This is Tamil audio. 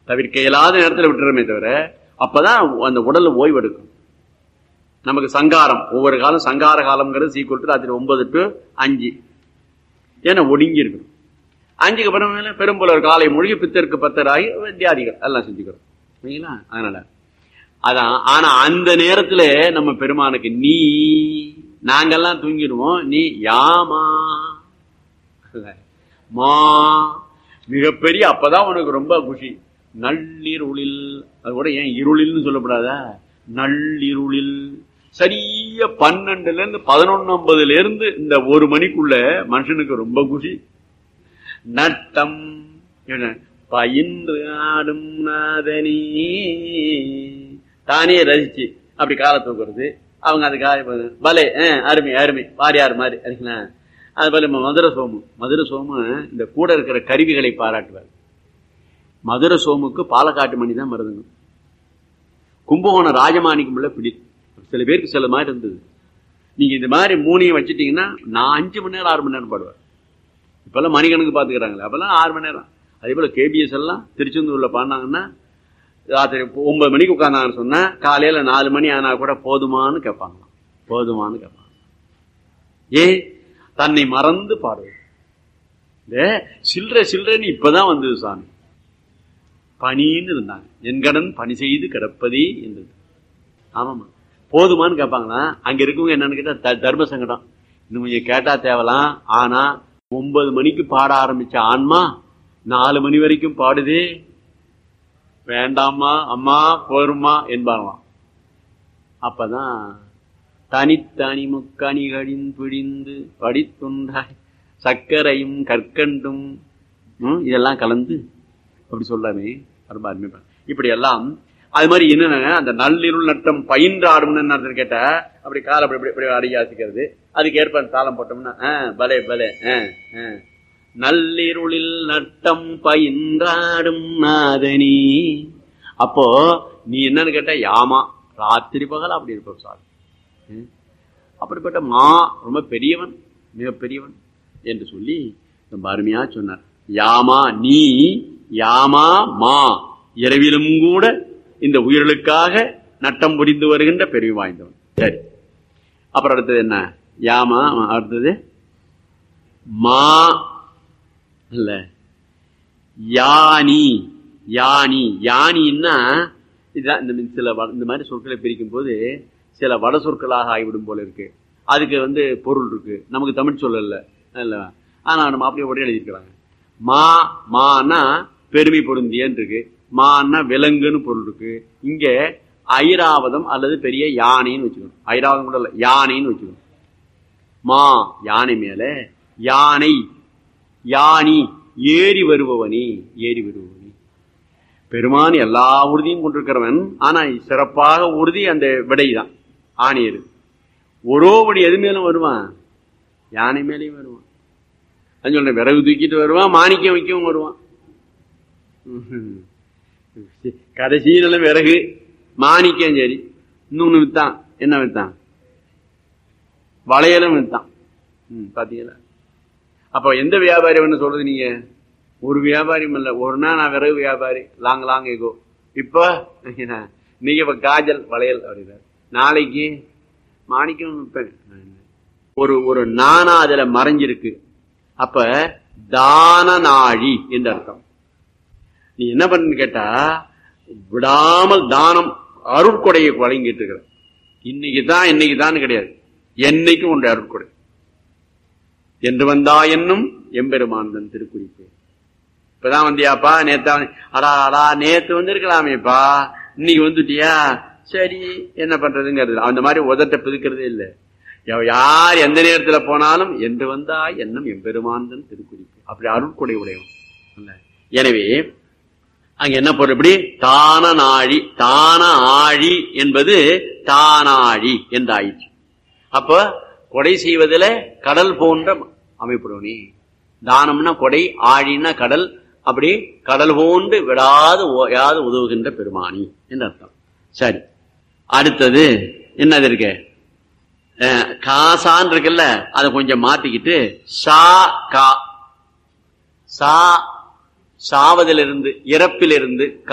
தவிர்க்க இயலாத நேரத்தில் விட்டுறமே தவிர அப்பதான் அந்த உடல் ஓய்வு எடுக்கும் நமக்கு சங்காரம் ஒவ்வொரு காலம் சங்கார காலம்ங்கிறது சீக்கிரம் ராத்திரி ஒன்பது டு அஞ்சு ஏன்னா ஒடுங்கி இருக்கணும் அஞ்சுக்கு அப்புறம் மேல பெரும்புலர் காலை மொழி பித்தருக்கு பத்தராகி வித்தியாதிகள் எல்லாம் செஞ்சுக்கிறோம் சரிங்களா அதனால அதான் ஆனா அந்த நேரத்துல நம்ம பெருமானுக்கு நீ நாங்கெல்லாம் தூங்கிடுவோம் நீ யாமா மா மிகப்பெரிய அப்பதான் உனக்கு ரொம்ப குஷி நள்ளிருளில் அது கூட ஏன் இருளில்னு சொல்லப்படாதா நள்ளிருளில் சரிய பன்னெண்டுல இருந்து பதினொன்னு இருந்து இந்த ஒரு மணிக்குள்ள மனுஷனுக்கு ரொம்ப குஷி நட்டம் என்ன பயின்று ஆடும் நாதனி தானே ரசிச்சு அப்படி காலை தூக்குறது அவங்க அதுக்காக பலே அருமை அருமை வாரியார் மாதிரி அதுங்களா அது போல மதுரை சோமு மதுரை சோமு இந்த கூட இருக்கிற கருவிகளை பாராட்டுவார் மதுரை சோமுக்கு பாலக்காட்டு மணி தான் மருதுங்க கும்பகோணம் ராஜமாணிக்கம் உள்ள பிடி சில பேருக்கு சில மாதிரி இருந்தது நீங்க இந்த மாதிரி மூணையும் வச்சுட்டீங்கன்னா நான் அஞ்சு மணி நேரம் ஆறு மணி நேரம் பாடுவேன் இப்பெல்லாம் மணிக்கணக்கு பாத்துக்கிறாங்களே அப்பெல்லாம் ஆறு மணி நேரம் அதே போல கேபிஎஸ் எல்லாம் திருச்செந்தூர்ல பாடினாங்கன்னா ராத்திரி ஒன்பது மணிக்கு உட்காந்தாங்கன்னு சொன்னா காலையில நாலு மணி ஆனா கூட போதுமான்னு கேட்பாங்களாம் போதுமான்னு கேட்பாங்க ஏ தன்னை மறந்து பாடுவது இந்த சில்லற சில்லறன்னு இப்பதான் வந்தது சாமி பணின்னு இருந்தாங்க என்கடன் பணி செய்து கிடப்பதே என்றது ஆமாமா போதுமான்னு கேட்பாங்களா அங்க இருக்கவங்க என்னன்னு கேட்டா தர்ம சங்கடம் இன்னும் கொஞ்சம் கேட்டா தேவலாம் ஆனா ஒன்பது மணிக்கு பாட ஆரம்பிச்ச ஆன்மா நாலு மணி வரைக்கும் பாடுதே வேண்டாமா அம்மா போருமா என்பாங்களாம் அப்பதான் தனித்தனி முக்கணிகளின் பிடிந்து படித்துண்டாய் சர்க்கரையும் கற்கண்டும் இதெல்லாம் கலந்து அப்படி சொல்லாமே ரொம்ப அருமை இப்படி எல்லாம் அது மாதிரி என்னென்ன அந்த நள்ளிருள் நட்டம் பயின்றாடும் கேட்ட அப்படி காலை அப்படி இப்படி அடிக்க ஆசிக்கிறது அதுக்கு ஏற்ப தாளம் போட்டோம்னா பலே பலே நள்ளிருளில் நட்டம் பயின்றாடும் நாதனி அப்போ நீ என்னன்னு கேட்ட யாமா ராத்திரி பகல் அப்படி இருப்ப சார் அப்படிப்பட்ட மா ரொம்ப பெரியவன் மிக பெரியவன் என்று சொல்லி ரொம்ப அருமையா சொன்னார் யாமா நீ யாமா மா இரவிலும் கூட இந்த உயிர்களுக்காக நட்டம் புரிந்து வருகின்ற பெரிய வாய்ந்தவன் சரி அப்புறம் அடுத்தது என்ன யாமா அடுத்தது மா இல்ல யானி யானி யானின்னா இதுதான் இந்த சில இந்த மாதிரி சொற்களை பிரிக்கும் போது சில வட சொற்களாக ஆகிவிடும் போல இருக்கு அதுக்கு வந்து பொருள் இருக்கு நமக்கு தமிழ் சொல்லல இல்ல ஆனா நம்ம அப்படியே உடனே எழுதியிருக்கிறாங்க மா மானா பெருமை பொருந்தியன்னு இருக்கு மான்னா விலங்குன்னு பொருள் இருக்கு இங்க ஐராவதம் அல்லது பெரிய யானைன்னு வச்சுக்கணும் ஐராவதம் கூட இல்ல யானைன்னு வச்சுக்கணும் மா யானை மேல யானை யானி ஏறி வருபவனி ஏறி வருபவனி பெருமான் எல்லா உறுதியும் கொண்டிருக்கிறவன் ஆனா சிறப்பாக உறுதி அந்த விடை தான் ஆணியர் ஒரோபடி எது மேலும் வருவான் யானை மேலேயும் வருவான் சொல்றேன் விறகு தூக்கிட்டு வருவான் மாணிக்கம் வைக்கவும் வருவான் கடைசியில விறகு மாணிக்கம் சரி இன்னொன்னு வித்தான் என்ன வித்தான் வளையலும் வித்தான் பாத்தீங்களா அப்ப எந்த வியாபாரி ஒண்ணு சொல்றது நீங்க ஒரு வியாபாரியும் இல்ல ஒரு நாள் நான் விறகு வியாபாரி லாங் லாங் எகோ இப்ப நீங்க இப்ப காஜல் வளையல் அப்படின்னா நாளைக்கு மாணிக்கம் விற்பேன் ஒரு ஒரு நானா அதுல மறைஞ்சிருக்கு அப்ப தான நாழி என்று அர்த்தம் நீ என்ன பண்ணு கேட்டா விடாமல் தானம் அருட்கொடையை வழங்கிட்டு இருக்கிற இன்னைக்கு தான் இன்னைக்கு தான் கிடையாது என்னைக்கும் உண்டு அருட்கொடை என்று வந்தா என்னும் எம்பெருமானந்தன் திருக்குறிப்பு இப்பதான் வந்தியாப்பா நேத்தா அடா அடா நேத்து வந்திருக்கலாமேப்பா இன்னைக்கு வந்துட்டியா சரி என்ன பண்றதுங்கிறது அந்த மாதிரி உதட்ட பிதுக்கிறதே இல்லை யார் எந்த நேரத்துல போனாலும் என்று வந்தா என்னும் எம்பெருமானந்தன் திருக்குறிப்பு அப்படி அருட்கொடை உடையவன் எனவே அங்க என்ன பொருள் எப்படி தான நாழி தான ஆழி என்பது தானாழி என்றாயிற்று அப்ப கொடை செய்வதில் கடல் போன்ற அமைப்புடனே தானம்னா கொடை ஆழின்னா கடல் அப்படி கடல் போன்று விடாது ஓயாது உதவுகின்ற பெருமானி என்று அர்த்தம் சரி அடுத்தது என்னது இருக்கு காசான் இருக்குல்ல அதை கொஞ்சம் மாத்திக்கிட்டு சா கா சா சாவதிலிருந்து இறப்பிலிருந்து